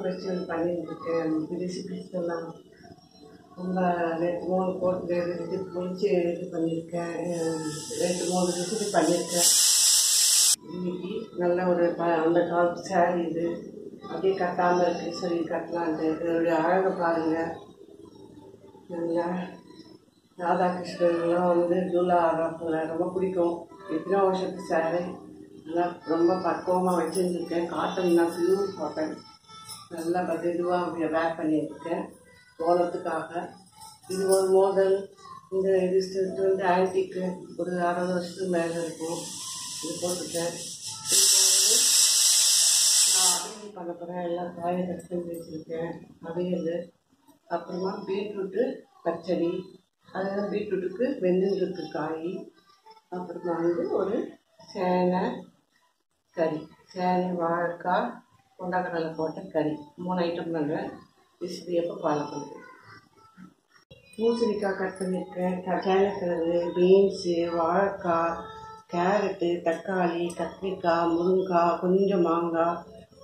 festival பண்ணிட்டு இருக்கேன் recipes எல்லாம் ரொம்ப நேற்று மூணு போட்டு இது முடிச்சு இது பண்ணியிருக்கேன் அஹ் ரெண்டு மூணு ரெசிபி பண்ணியிருக்கேன் இன்னைக்கு நல்ல ஒரு ப அந்த காலத்து சாரி இது அப்படியே கட்டாமல் இருக்கு சரி கட்டலான்ட்டு இதோடைய அழகை பாருங்கள் நல்லா ராதாகிருஷ்ணன்லாம் வந்து ஜூலா ஆராப்பில் ரொம்ப பிடிக்கும் எத்தனை வருஷத்து சாரி நல்லா ரொம்ப பக்குவமாக வச்சுருந்துருக்கேன் காட்டன் தான் பியூர் காட்டன் நல்லா பட் இதுவாக வேர் பண்ணியிருக்கேன் ஓணத்துக்காக இது ஒரு மோடல் இந்த இது இது வந்து ஆன்டிக்கு ஒரு அறுபது வருஷத்துக்கு மேலே இருக்கும் இது போட்டிருக்கேன் இப்போ வந்து நான் அவியல் பண்ண போகிறேன் எல்லாம் காயை கட் பண்ணி வச்சுருக்கேன் அவியல் அப்புறமா பீட்ரூட்டு பச்சடி அதெல்லாம் பீட்ரூட்டுக்கு வெந்துருக்கு காய் அப்புறமா வந்து ஒரு சேனை கறி சேனை வாழைக்காய் கொண்டாக்கடலை போட்ட கறி மூணு ஐட்டம் பண்ணுறேன் ரெசிபி எப்போ ஃபாலோ பண்ணுறேன் பூசணிக்காய் கட் பண்ணியிருக்கேன் க- சேனக்கிழங்கு பீன்ஸு வாழைக்காய் கேரட்டு தக்காளி கத்திரிக்காய் முருங்கைக்காய் கொஞ்சம் மாங்காய்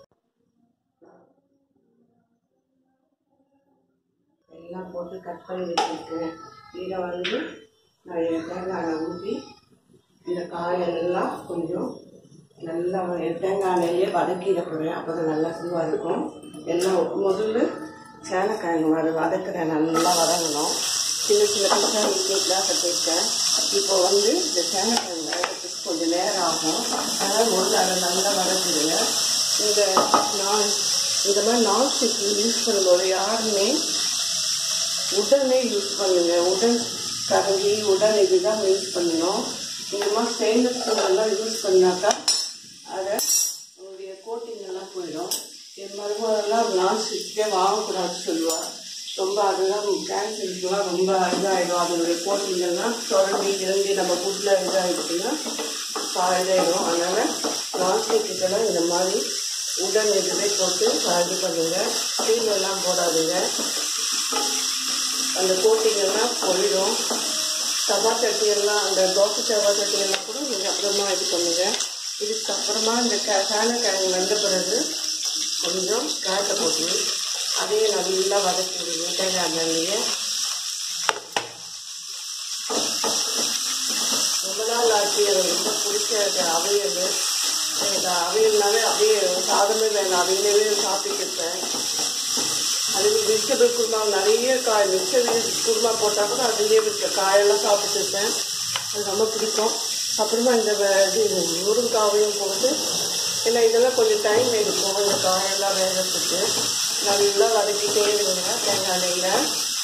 எல்லாம் போட்டு கட் பண்ணி வச்சுருக்கேன் இதை வந்து நான் இதை தேங்காய் ஊற்றி இந்த காயெல்லாம் கொஞ்சம் நல்லா வ- தேங்காய் எண்ணெயிலே வதக்கிட போகிறேன் அப்போ தான் நல்லா சுவாக இருக்கும் எல்லாம் முதல்ல சேனக்கிழங்கு வத வதக்குறேன் நல்லா வதங்கணும் சின்ன சின்ன பீஸாக நீட்டாக கட்டிருக்கேன் இப்போ வந்து இந்த சேனக்கிழங்கு வதக்கிறதுக்கு கொஞ்சம் நேரம் ஆகும் அதனால் முதல்ல அதை நல்லா வதக்குதுங்க இந்த நான் இந்த மாதிரி நான்ஸ்டிக் யூஸ் பண்ணும்போது யாருமே உடனே யூஸ் பண்ணுங்க உடன் கரண்டி உடன் இதுதான் யூஸ் பண்ணணும் இந்த மாதிரி ஸ்டெயின்லெஸ் ஸ்டீல்லாம் யூஸ் பண்ணாக்கா அதை உங்களுடைய கோட்டிங் எல்லாம் போயிடும் என் மருமகெல்லாம் நான்ஸ்டிக்கே வாங்கக்கூடாதுன்னு சொல்லுவாள் ரொம்ப அதெல்லாம் கேன்சருக்குலாம் ரொம்ப இதாகிடும் அதனுடைய கோட்டிங் எல்லாம் சுரண்டி இறங்கி நம்ம ஃபுட்டில் இதாகிடுச்சுன்னா இதாகிடும் அதனால் நான்ஸ்டிக்குக்கெல்லாம் இந்த மாதிரி உடன் இதுவே போட்டு இது பண்ணுங்கள் ஸ்டீல் எல்லாம் போடாதீங்க அந்த கோட்டிங் எல்லாம் போயிடும் தவா சட்டி எல்லாம் அந்த தோசை தவா சட்டி எல்லாம் கூட நீங்கள் அப்புறமா இது பண்ணுங்க இதுக்கப்புறமா இந்த க சேனக்கிழங்கு வெந்த பிறகு கொஞ்சம் காய்ச்ச போட்டு அதையே நல்லா வதக்கி விடுங்க தேங்காய் எண்ணெயிலேயே ரொம்ப நாள் ஆச்சு எனக்கு ரொம்ப பிடிச்ச அவையல் எனக்கு அவையல்னாவே அப்படியே சாதமே வேணும் அவையிலவே சாப்பிட்டு இருப்பேன் அது வெஜிடபிள் குருமா நிறைய காய் வெஜிடபிள் குருமா போட்டால் கூட அதுலேயே இருக்க காயெல்லாம் சாப்பிட்டு இருப்பேன் அது ரொம்ப பிடிக்கும் அப்புறமா இந்த வ- இது முருங்காவையும் போட்டு ஏன்னா இதெல்லாம் கொஞ்சம் டைம் எடுக்கும் இந்த காயெல்லாம் வேகிறதுக்கு நல்லா வதக்கிட்டே இருங்க தேங்காய் எண்ணெயில்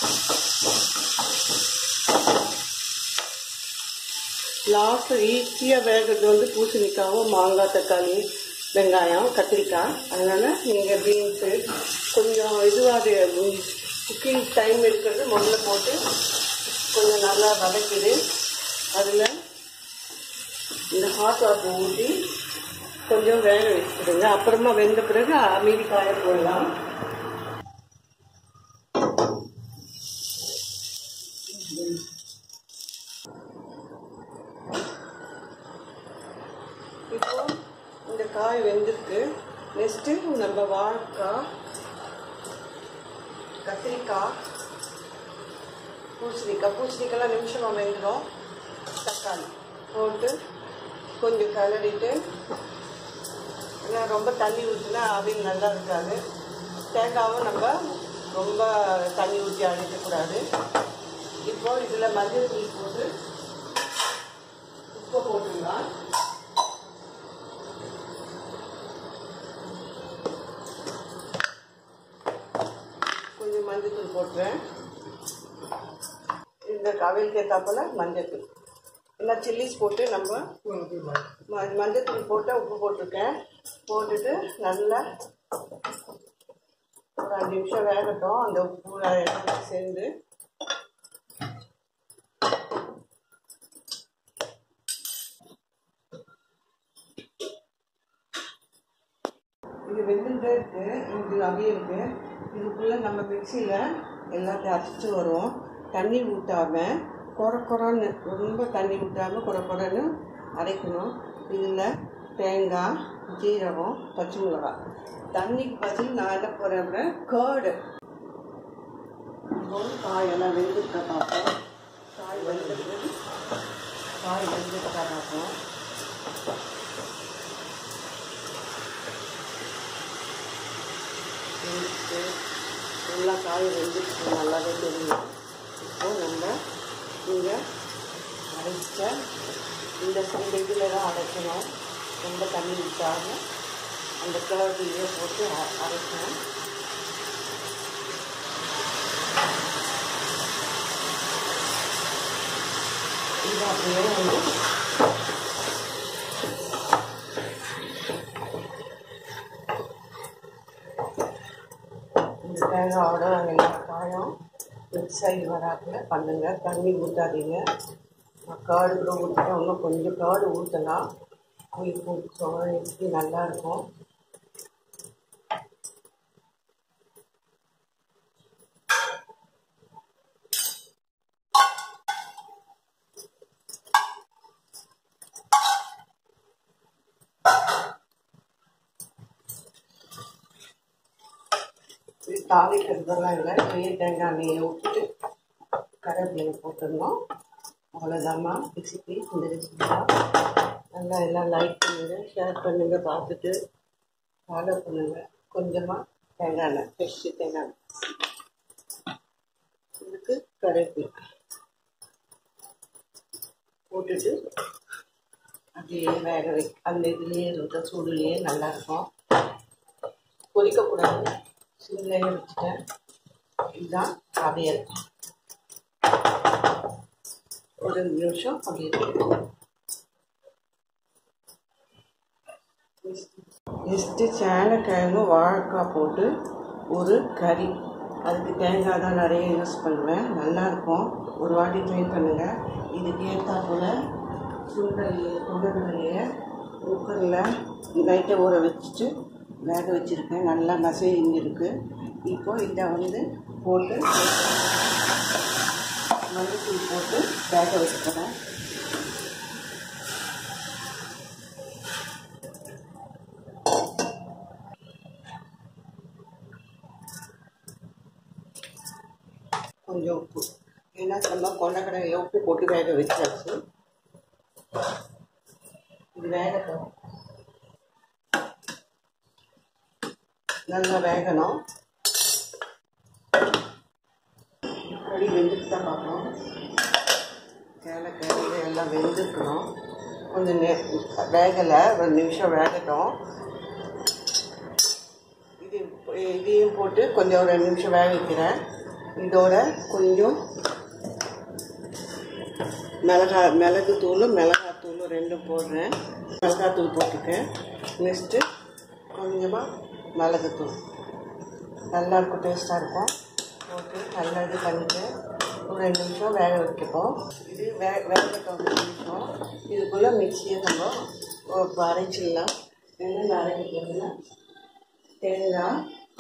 லாஸ்ட்டு ஈஸியாக வேகிறது வந்து பூசணிக்காவும் மாங்காய் தக்காளி வெங்காயம் கத்திரிக்காய் அதனால் நீங்கள் பீன்ஸு கொஞ்சம் இதுவாக குக்கிங் டைம் இருக்கிறது முதல்ல போட்டு கொஞ்சம் நல்லா வதக்கிடு அதில் இந்த ஹாட் வாட்டர் ஊற்றி கொஞ்சம் வேக வச்சுடுங்க அப்புறமா வெந்த பிறகு மீதி காய போடலாம் இப்போ இந்த காய் வெந்திருக்கு நெக்ஸ்ட்டு நம்ம வாழைக்காய் கத்திரிக்காய் பூசணிக்காய் பூசணிக்காய்லாம் நிமிஷமாக வெந்துடும் தக்காளி போட்டு கொஞ்சம் கிளறிட்டு ஏன்னா ரொம்ப தண்ணி ஊற்றினா அவியல் நல்லா இருக்காது தேங்காவும் நம்ம ரொம்ப தண்ணி ஊற்றி அடிக்கக்கூடாது இப்போ இதில் மஞ்சள் தூள் போட்டு உப்பு போட்டுடலாம் கொஞ்சம் மஞ்சள் தூள் போட்டுறேன் இந்த கவிலுக்கு ஏற்றாப்புல மஞ்சள் தூள் இல்லை சில்லிஸ் போட்டு நம்ம ம- மஞ்சள் தூள் போட்டு உப்பு போட்டிருக்கேன் போட்டுட்டு நல்லா ஒரு அஞ்சு நிமிஷம் வேகட்டும் அந்த உப்பு எல்லாம் சேர்ந்து இது வெந்துட்டே இருக்கு இது அவியலுக்கு இதுக்குள்ளே நம்ம மிக்சியில் எல்லாத்தையும் அரைச்சிட்டு வருவோம் தண்ணி ஊற்றாம குறை குறைன்னு ரொம்ப தண்ணி ஊற்றாம குறை குறைன்னு அரைக்கணும் இதில் தேங்காய் ஜீரகம் பச்சை மிளகாய் தண்ணிக்கு பதில் நான் என்ன போகிறேன் கேர்டு காயெல்லாம் வெந்துருக்க பார்ப்போம் காய் வெந்துருக்கு காய் வெந்துருக்க பார்ப்போம் வெந்துட்டு எல்லா காயும் வெந்துருக்கு நல்லாவே தெரியும் இப்போது நம்ம இங்கே அரைச்ச இந்த இந்த இதில் தான் அரைக்கணும் ரொம்ப தண்ணி ஊற்றாம அந்த கிளவுடியே போட்டு அ- அரைக்கணும் இது அப்படியே வந்து இந்த தேங்காயோட எல்லா காயும் மிக்ஸ் ஆகி வராப்புல பண்ணுங்க தண்ணி ஊற்றாதீங்க நான் காடு கூட ஊற்றிட்டேன் இன்னும் கொஞ்சம் காடு ஊற்றலாம் புளிப்பு ஊற்றோம் எப்படி நல்லாயிருக்கும் இது தாளிக்கிறதெல்லாம் இல்லை பெரிய தேங்காய் எண்ணெயை விட்டுட்டு கருவேப்பிலையை போட்டுடணும் அவ்வளோதாம்மா ரெசிபி இந்த ரெசிபி தான் நல்லா எல்லாம் லைக் பண்ணுங்க ஷேர் பண்ணுங்க பார்த்துட்டு ஃபாலோ பண்ணுங்க கொஞ்சமாக தேங்காய் எண்ணெய் ஃப்ரெஷ்ஷு தேங்காய் எண்ணெய் இதுக்கு கருவேப்பிலை போட்டுட்டு அப்படியே வேக வை அந்த இதுலேயே இருக்க சூடுலேயே நல்லாயிருக்கும் கொதிக்கக்கூடாது சிம்லேயே வச்சுட்டேன் இதுதான் அவியல் ஒரு நிமிஷம் அப்படி இருக்கும் நெக்ஸ்ட்டு சேனக்கிழங்கு வாழைக்காய் போட்டு ஒரு கறி அதுக்கு தேங்காய் தான் நிறைய யூஸ் பண்ணுவேன் நல்லாயிருக்கும் ஒரு வாட்டி ட்ரை பண்ணுங்கள் இதுக்கு ஏற்றாப்புல சுண்டல் சுண்டல்லையே குக்கரில் லைட்டை ஊற வச்சுட்டு வேக வச்சுருக்கேன் நல்லா மசைங்க இருக்குது இப்போ இதை வந்து போட்டு மல்லித்தூள் போட்டு வேக வச்சுக்கிறேன் கொஞ்சம் உப்பு ஏன்னா நம்ம கொண்டக்கடையில் உப்பு போட்டு வேக வச்சாச்சு இது வேகட்டும் நல்லா வேகணும் கறி வெந்துட்டு தான் பார்க்கணும் சேனக்கிழங்கு எல்லாம் வெந்துக்கணும் கொஞ்சம் நே வேகலை ஒரு நிமிஷம் வேகட்டும் இது இதையும் போட்டு கொஞ்சம் ஒரு ரெண்டு நிமிஷம் வேக வைக்கிறேன் இதோட கொஞ்சம் மிளகா மிளகு தூள் மிளகாத்தூள் ரெண்டும் போடுறேன் மிளகாத்தூள் போட்டுக்கேன் நெக்ஸ்ட்டு கொஞ்சமாக மிளகுத்தூள் நல்லா இருக்கும் டேஸ்ட்டாக இருக்கும் போட்டு நல்லா இது பண்ணிட்டு ஒரு ரெண்டு நிமிஷம் வேக வைக்கப்போம் இது வே வேகட்டும் ஒரு நிமிஷம் இதுக்குள்ளே மிக்சியை நம்ம ஒரு அரைச்சிடலாம் என்னென்ன அரைக்கிறதுனா தேங்காய்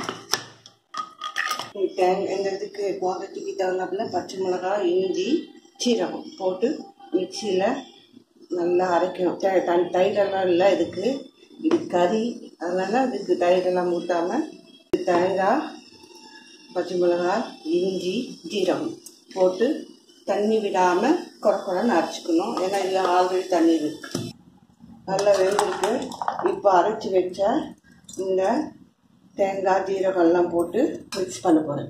தேங்காய் இந்த இதுக்கு குவான்டிட்டிக்கு தகுந்தாப்புல பச்சை மிளகாய் இஞ்சி சீரகம் போட்டு மிக்சியில் நல்லா அரைக்கணும் தே தன் தயிரெல்லாம் இல்லை இதுக்கு இது கறி அதனால் இதுக்கு தயிரெல்லாம் ஊற்றாமல் தேங்காய் பச்சை மிளகாய் இஞ்சி ஜீரகம் போட்டு தண்ணி விடாமல் குறை குறைன்னு அரைச்சிக்கணும் ஏன்னா இதில் ஆல்ரெடி தண்ணி இருக்கு நல்லா வெந்திருக்கு இப்போ அரைச்சி வச்ச இந்த தேங்காய் ஜீரகம் எல்லாம் போட்டு மிக்ஸ் பண்ண போகிறேன்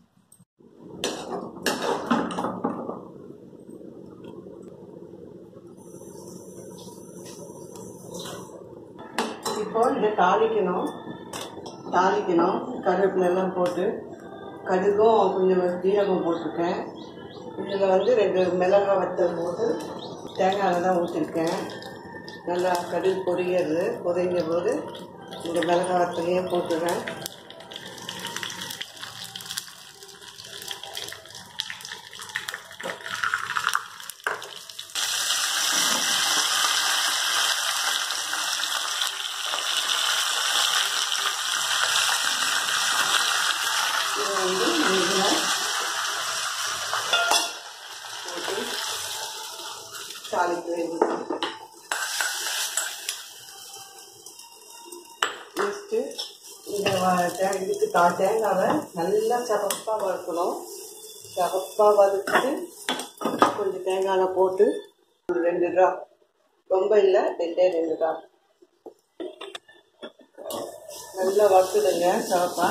இப்போ இதை தாளிக்கணும் தாளிக்கணும் கருவேப்பிலை எல்லாம் போட்டு கடுகும் கொஞ்சம் ஜீரகம் போட்டிருக்கேன் இதில் வந்து ரெண்டு மிளகாய் வத்தல் போட்டு தேங்காய் தான் ஊற்றிருக்கேன் நல்லா கடுகு பொரியிறது பொரிஞ்ச போது இந்த மிளகாய் வத்தலையே போட்டுறேன் இது வந்து இதில் போட்டு தாளிக்க வேண்டியது நெக்ஸ்ட்டு இந்த வ- தே- இதுக்கு தா தேங்காவை நல்லா சகப்பாக வறுக்கணும் சகப்பாக வறுத்துட்டு கொஞ்சம் தேங்காய் போட்டு ஒரு ரெண்டு ட்ராப் ரொம்ப இல்லை ரெண்டே ரெண்டு ட்ராப் நல்லா வறுத்துடுங்க சிவப்பா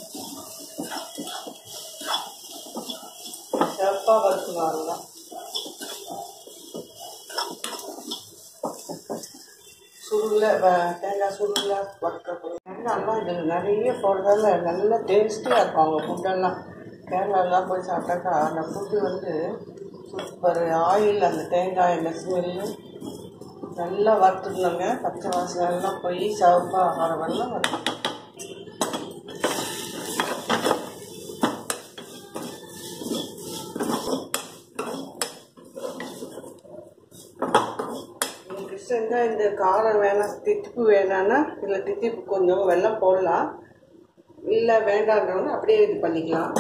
சிவப்பாக வறுக்கணும் அதெல்லாம் சுருள வ- தேங்காய் சுருள வறுக்கப்படும் தேங்காய்லாம் இது நிறைய போடுறதால நல்ல டேஸ்டியாக இருக்கும் அவங்க ஃபுட்டெல்லாம் கேரளாலாம் போய் சாப்பிட்டாக்கா அந்த ஃபுட்டு வந்து சூப்பர் ஆயில் அந்த தேங்காய் எண்ணெய் ஸ்மெல்லு நல்லா வறுத்துடணுங்க பச்சை வாசனை எல்லாம் போய் சிவப்பாக ஆகாரமெல்லாம் வறுத்து உங்களுக்கு இஷ்டம் இருந்தால் இந்த காரம் வேணாம் தித்திப்பு வேணான்னா இதில் தித்திப்பு கொஞ்சம் வெல்லம் போடலாம் இல்லை வேண்டான்றவங்க அப்படியே இது பண்ணிக்கலாம்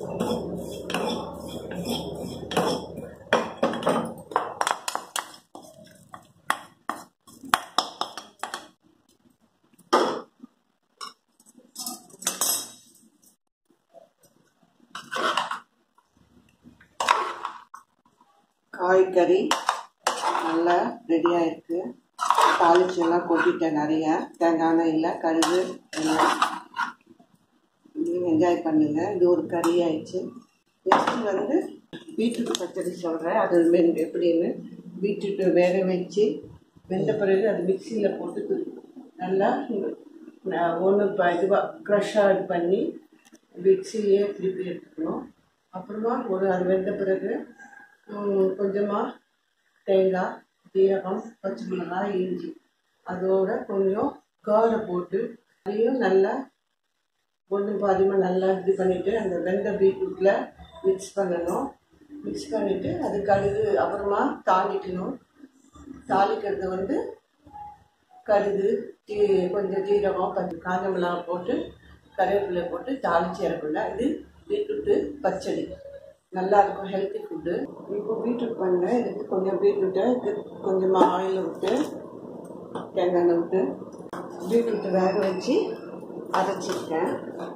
காய்கறி நல்லா ரெடியாக இருக்குது தாளிச்சு எல்லாம் கொட்டிட்டேன் நிறைய தேங்காய் எண்ணெயில் கடுகு எல்லாம் என்ஜாய் பண்ணுங்க இது ஒரு கறி ஆயிடுச்சு நெக்ஸ்ட் வந்து பீட்ரூட் பச்சடி சொல்கிறேன் அது வெந் எப்படின்னு பீட்ரூட் வேக வச்சு வெந்த பிறகு அது மிக்சியில் போட்டு து- நல்லா ஒன்று இப்போ இதுவாக க்ரஷ்ஷாக இது பண்ணி மிக்சிலேயே திருப்பி எடுத்துக்கணும் அப்புறமா ஒரு அது வெந்த பிறகு கொஞ்சமாக தேங்காய் ஜீரகம் பச்சை மிளகாய் இஞ்சி அதோட கொஞ்சம் காடை போட்டு அதையும் நல்லா ஒன்று பாதிமாக நல்லா இது பண்ணிவிட்டு அந்த வெந்த பீட்ரூட்டில் மிக்ஸ் பண்ணணும் மிக்ஸ் பண்ணிவிட்டு அது கடுகு அப்புறமா தாளிக்கணும் தாளிக்கிறது வந்து கடுகு ஜீ கொஞ்சம் ஜீரகம் கொஞ்சம் காஞ்ச மிளகாய் போட்டு கருவேப்பிலை போட்டு தாளிச்சு இறக்கணும் இது பீட்ரூட்டு பச்சடி நல்லா இருக்கும் ஹெல்த்தி ஃபுட்டு இப்போ பீட்ரூட் பண்ணேன் இதுக்கு கொஞ்சம் பீட்ரூட்டை இதுக்கு கொஞ்சமாக ஆயில் விட்டு தேங்காய் எண்ணெய் விட்டு பீட்ரூட்டை வேக வச்சு அரைச்சிருக்கேன்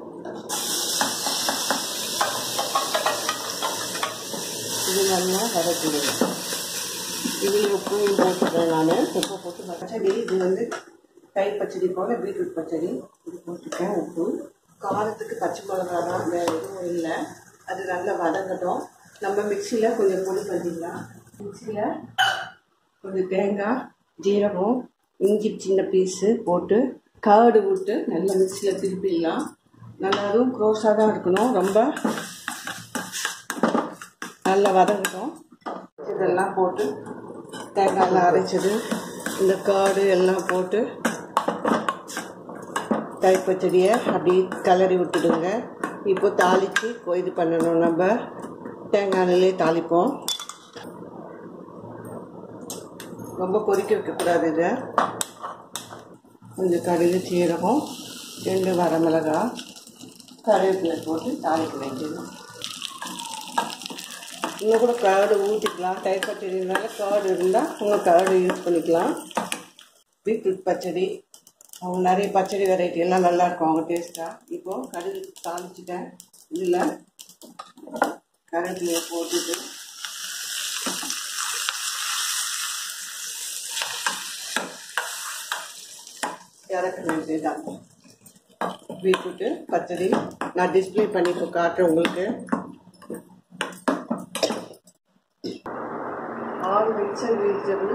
இது நல்லா வதக்கிடுவேன் இதில் உப்பையும் போட்டுக்கிறேன் நான் உப்பு போட்டு பச்சடி இது வந்து தயிர் பச்சடி போல் பீட்ரூட் பச்சடி இது போட்டுருக்கேன் உப்பு காரத்துக்கு பச்சை மிளகா தான் வேறு எதுவும் இல்லை அது நல்லா வதங்கட்டும் நம்ம மிக்சியில் கொஞ்சம் பொடி பண்ணிக்கலாம் மிக்சியில் கொஞ்சம் தேங்காய் ஜீரகம் இஞ்சி சின்ன பீஸு போட்டு கர்டு விட்டு நல்லா மிக்சியில் திருப்பிடலாம் நல்லா அதுவும் க்ரோஸாக தான் இருக்கணும் ரொம்ப நல்லா வதங்கட்டும் இதெல்லாம் போட்டு தேங்காயெல்லாம் அரைச்சது இந்த காடு எல்லாம் போட்டு தயிர் பச்சடியை அப்படி கிளறி விட்டுடுங்க இப்போ தாளித்து இது பண்ணணும் நம்ம தேங்காய் எண்ணெயிலே தாளிப்போம் ரொம்ப கொதிக்க வைக்கக்கூடாது இதை கொஞ்சம் கடுகு சீரகம் ரெண்டு வரமிளகாய் கருவேப்பிலை போட்டு தாளிக்க வேண்டியது இன்னும் கூட கர்டு ஊற்றிக்கலாம் தயிர் பச்சடினால கர்டு இருந்தால் உங்கள் கர்டு யூஸ் பண்ணிக்கலாம் பீட்ரூட் பச்சடி அவங்க நிறைய பச்சடி வெரைட்டி எல்லாம் நல்லா இருக்கும் அவங்க டேஸ்ட்டாக இப்போது கடுகு தாளிச்சிட்டேன் இதில் கருவேப்பிலையை போட்டுட்டு இறக்க வேண்டியதுதான் பீட்ரூட்டு பச்சடி நான் டிஸ்பிளே பண்ணி இப்போ காட்டுறேன் உங்களுக்கு ஆல் மிக்சர் வெஜிடபிள்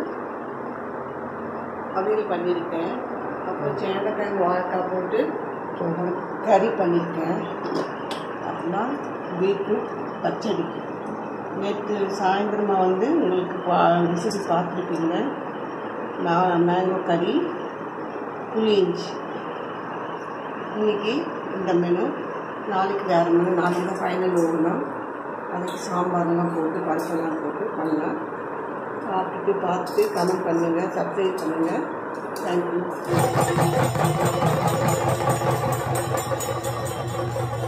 அவியல் பண்ணியிருக்கேன் அப்புறம் சேனக்கிழங்கு வாழைக்காய் போட்டு கறி பண்ணியிருக்கேன் அப்புறமா பீட்ரூட் பச்சடி நேற்று சாயந்தரமாக வந்து உங்களுக்கு பா ரெசிபி பார்த்துருப்பீங்க நான் மேங்கோ கறி புளியிஞ்சி இன்னைக்கு இந்த மெனு நாளைக்கு வேறு மெனு நாளைக்கு தான் ஃபைனல் ஓடணும் அதுக்கு சாம்பார்லாம் போட்டு பருப்பெல்லாம் போட்டு பண்ணலாம் சாப்பிட்டுட்டு பார்த்துட்டு கமெண்ட் பண்ணுங்கள் சப்ஸ்கிரைப் பண்ணுங்கள் தேங்க்யூ